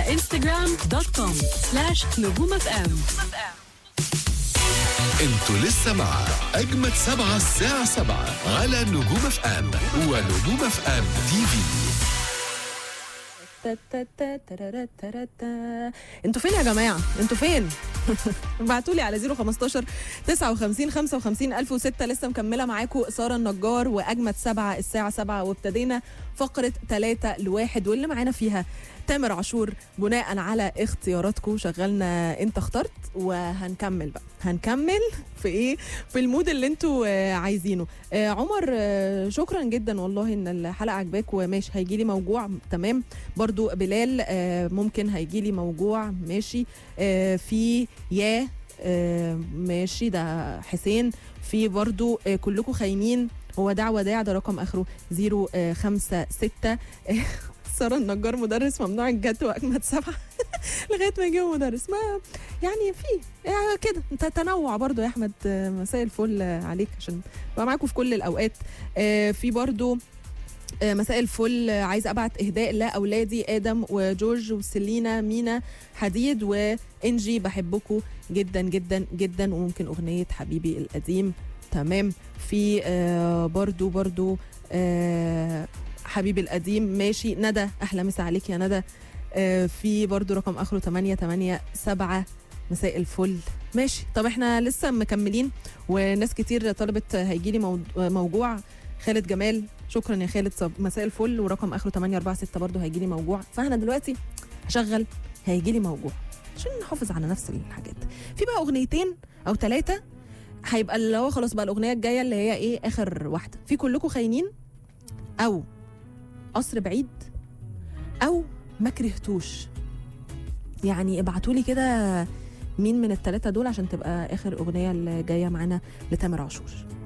انستغرام دوت كوم سلاش نجوم اف ام انتوا لسه مع اجمد سبعة الساعة سبعة على نجوم اف ام ونجوم اف ام تي في تا- تا- تا- ترارا- ترا- تا. انتوا فين يا جماعه انتوا فين ابعتوا لي على 015 59 55 1006 لسه مكمله معاكم ساره النجار واجمد سبعه الساعه 7 وابتدينا فقره 3 لواحد واللي معانا فيها تامر عاشور بناء على اختياراتكم شغلنا انت اخترت وهنكمل بقى هنكمل في ايه في المود اللي انتوا آه، عايزينه آه، عمر آه، شكرا جدا والله ان الحلقه عجباك وماشي هيجي لي موجوع تمام برضو بلال آه، ممكن هيجي لي موجوع ماشي آه، في يا آه، ماشي ده حسين في برضو آه، كلكم خاينين هو دع وداع ده رقم اخره 056 ساره النجار مدرس ممنوع الجد واجمد سبعه لغايه ما يجيبوا مدرس ما يعني في يعني كده انت تنوع برضو يا احمد آه، مساء الفل آه، عليك عشان ابقى معاكم في كل الاوقات آه، في برضو آه، مساء الفل آه، عايزه ابعت اهداء لاولادي ادم وجورج وسيلينا مينا حديد وانجي بحبكم جدا جدا جدا وممكن اغنيه حبيبي القديم تمام في آه برضو برضو آه حبيبي القديم ماشي ندى احلى مسا عليك يا ندى آه في برضو رقم اخره 887 مساء الفل ماشي طب احنا لسه مكملين وناس كتير طلبت هيجي لي موجوع خالد جمال شكرا يا خالد صب مساء الفل ورقم اخره 846 برضه هيجي لي موجوع فاحنا دلوقتي هشغل هيجي لي موجوع عشان نحافظ على نفس الحاجات في بقى اغنيتين او ثلاثه هيبقى اللي هو خلاص بقى الاغنيه الجايه اللي هي ايه اخر واحده في كلكم خاينين او قصر بعيد او ما كرهتوش يعني ابعتوا لي كده مين من الثلاثه دول عشان تبقى اخر اغنيه اللي جايه معانا لتامر عاشور